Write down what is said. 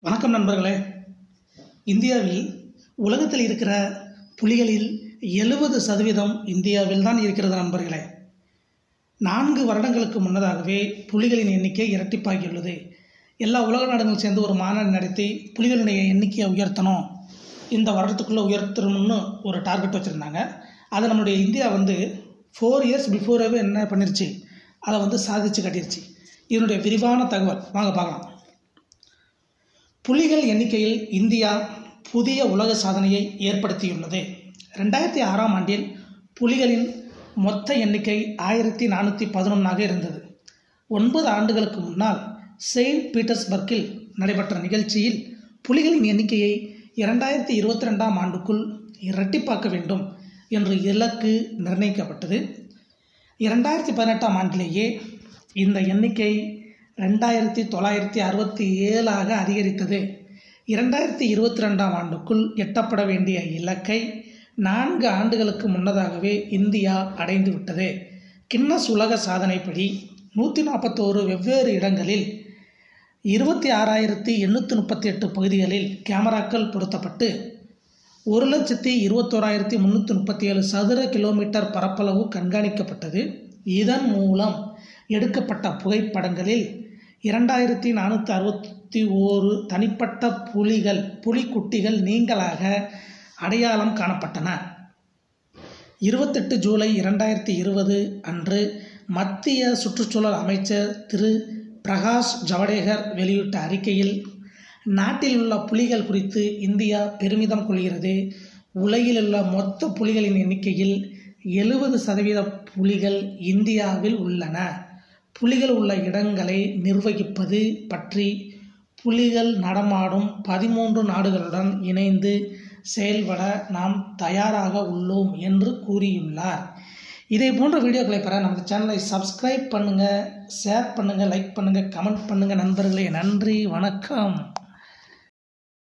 வணக்கம் நண்பர்களே இந்தியாவில் உலகத்தில் இருக்கிற புலிகளில் எழுபது சதவீதம் இந்தியாவில் தான் இருக்கிறது நண்பர்களே நான்கு வருடங்களுக்கு முன்னதாகவே புலிகளின் எண்ணிக்கை இரட்டிப்பாகியுள்ளது எல்லா உலக நாடுகளும் சேர்ந்து ஒரு மாநாடு நடத்தி புலிகளுடைய எண்ணிக்கையை உயர்த்தணும் இந்த வருடத்துக்குள்ளே உயர்த்தணும்னு ஒரு டார்கெட் வச்சுருந்தாங்க அதை நம்மளுடைய இந்தியா வந்து ஃபோர் இயர்ஸ் பிஃபோராகவே என்ன பண்ணிருச்சு அதை வந்து சாதிச்சு காட்டிருச்சு இதனுடைய விரிவான தகவல் வாங்க பார்க்கலாம் புலிகள் எண்ணிக்கையில் இந்தியா புதிய உலக சாதனையை ஏற்படுத்தியுள்ளது ரெண்டாயிரத்தி ஆறாம் ஆண்டில் புலிகளின் மொத்த எண்ணிக்கை ஆயிரத்தி நானூற்றி பதினொன்றாக இருந்தது ஒன்பது ஆண்டுகளுக்கு முன்னால் செயின்ட் பீட்டர்ஸ்பர்க்கில் நடைபெற்ற நிகழ்ச்சியில் புலிகளின் எண்ணிக்கையை இரண்டாயிரத்தி இருபத்தி ரெண்டாம் ஆண்டுக்குள் இரட்டிப்பாக்க வேண்டும் என்று இலக்கு நிர்ணயிக்கப்பட்டது இரண்டாயிரத்தி பதினெட்டாம் ஆண்டிலேயே இந்த எண்ணிக்கை ரெண்டாயிரத்தி தொள்ளாயிரத்தி அறுபத்தி ஏழாக அதிகரித்தது இரண்டாயிரத்தி இருபத்தி ரெண்டாம் ஆண்டுக்குள் எட்டப்பட வேண்டிய இலக்கை நான்கு ஆண்டுகளுக்கு முன்னதாகவே இந்தியா அடைந்து விட்டது கின்னஸ் உலக சாதனைப்படி நூற்றி நாற்பத்தோரு வெவ்வேறு இடங்களில் இருபத்தி ஆறாயிரத்தி எண்ணூற்றி முப்பத்தி எட்டு பகுதிகளில் கேமராக்கள் பொருத்தப்பட்டு ஒரு லட்சத்தி இருபத்தோராயிரத்தி முந்நூற்றி முப்பத்தி ஏழு சதுர கிலோமீட்டர் பரப்பளவு கண்காணிக்கப்பட்டது இதன் மூலம் எடுக்கப்பட்ட புகைப்படங்களில் இரண்டாயிரத்தி நானூற்றி அறுபத்தி ஓரு தனிப்பட்ட புலிகள் புலிக்குட்டிகள் நீங்களாக அடையாளம் காணப்பட்டன இருபத்தெட்டு ஜூலை இரண்டாயிரத்தி இருபது அன்று மத்திய சுற்றுச்சூழல் அமைச்சர் திரு பிரகாஷ் ஜவடேகர் வெளியிட்ட அறிக்கையில் நாட்டில் உள்ள புலிகள் குறித்து இந்தியா பெருமிதம் கொள்கிறது உலகில் உள்ள மொத்த புலிகளின் எண்ணிக்கையில் எழுபது சதவீத புலிகள் இந்தியாவில் உள்ளன புலிகள் உள்ள இடங்களை நிர்வகிப்பது பற்றி புலிகள் நடமாடும் பதிமூன்று நாடுகளுடன் இணைந்து செயல்பட நாம் தயாராக உள்ளோம் என்று கூறியுள்ளார் இதே போன்ற வீடியோக்களை பெற நமது சேனலை சப்ஸ்கிரைப் பண்ணுங்கள் ஷேர் பண்ணுங்கள் லைக் பண்ணுங்கள் கமெண்ட் பண்ணுங்கள் நண்பர்களே நன்றி வணக்கம்